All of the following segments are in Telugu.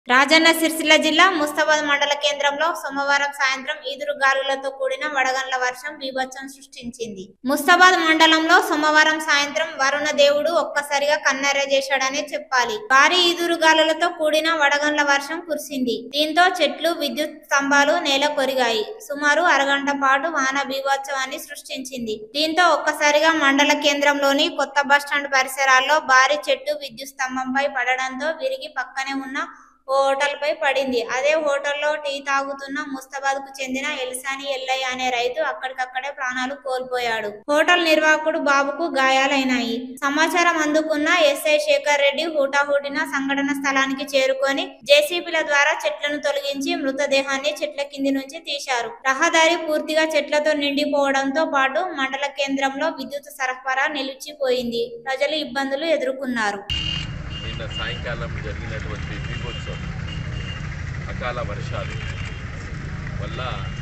రాజన్న సిరిసిల్ల జిల్లా ముస్తాబాద్ మండల కేంద్రంలో సోమవారం సాయంత్రం ఈదురు గాలులతో కూడిన వడగండ్ల వర్షం బీభత్సం సృష్టించింది ముస్తాబాద్ మండలంలో సోమవారం సాయంత్రం వరుణ దేవుడు ఒక్కసారిగా కన్నెర చేశాడనే చెప్పాలి భారీ ఈదురు గాలులతో కూడిన వడగండ్ల వర్షం కురిసింది దీంతో చెట్లు విద్యుత్ స్తంభాలు నేల కొరిగాయి సుమారు అరగంట పాటు వాన బీభత్సవాన్ని సృష్టించింది దీంతో ఒక్కసారిగా మండల కేంద్రంలోని కొత్త బస్టాండ్ పరిసరాల్లో భారీ చెట్టు విద్యుత్ స్తంభంపై పడడంతో విరిగి పక్కనే ఉన్న ఓ హోటల్ పై పడింది అదే హోటల్లో టీ తాగుతున్న ముస్తాబాద్ కు చెందిన ఎల్సాని ఎల్లయ్య అనే రైతు అక్కడికక్కడే ప్రాణాలు కోల్పోయాడు హోటల్ నిర్వాహకుడు బాబుకు గాయాలైనాయి సమాచారం అందుకున్న ఎస్ఐ శేఖర్ రెడ్డి హుటాహుటిన సంఘటన స్థలానికి చేరుకొని జేసీబీల ద్వారా చెట్లను తొలగించి మృతదేహాన్ని చెట్ల కింది నుంచి తీశారు రహదారి పూర్తిగా చెట్లతో నిండిపోవడంతో పాటు మండల కేంద్రంలో విద్యుత్ సరఫరా నిలిచిపోయింది ప్రజలు ఇబ్బందులు ఎదుర్కొన్నారు నిన్న సాయంకాలం జరిగినటువంటి బీభోత్సవం అకాల వర్షాలు వల్ల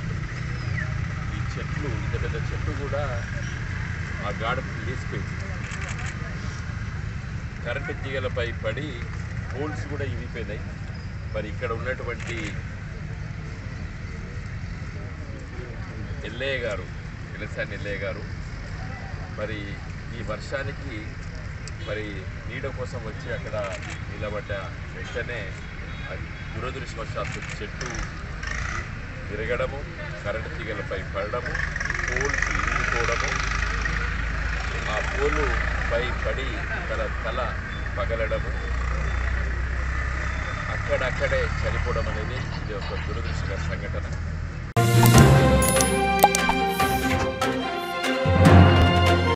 ఈ చెట్లు ఇంత పెద్ద చెట్లు కూడా ఆ గాడపు లేచిపోయింది కరెంటు తీగలపై పడి పోల్స్ కూడా ఇరిగిపోయినాయి మరి ఇక్కడ ఉన్నటువంటి ఎల్లయ్య గారు ఎలసాని ఎల్లయ్య గారు మరి ఈ వర్షానికి మరి నీడ కోసం వచ్చి అక్కడ నిలబడ్డ వెంటనే అది దురదృష్టవశాత్తు చెట్టు విరగడము కరెంటు తీగలపై పడడము పోల్స్ ఇరిగిపోవడము ఆ పోలు పై పడి తన తల పగలడము అక్కడక్కడే చనిపోవడం అనేది ఇది ఒక దురదృష్టకర సంఘటన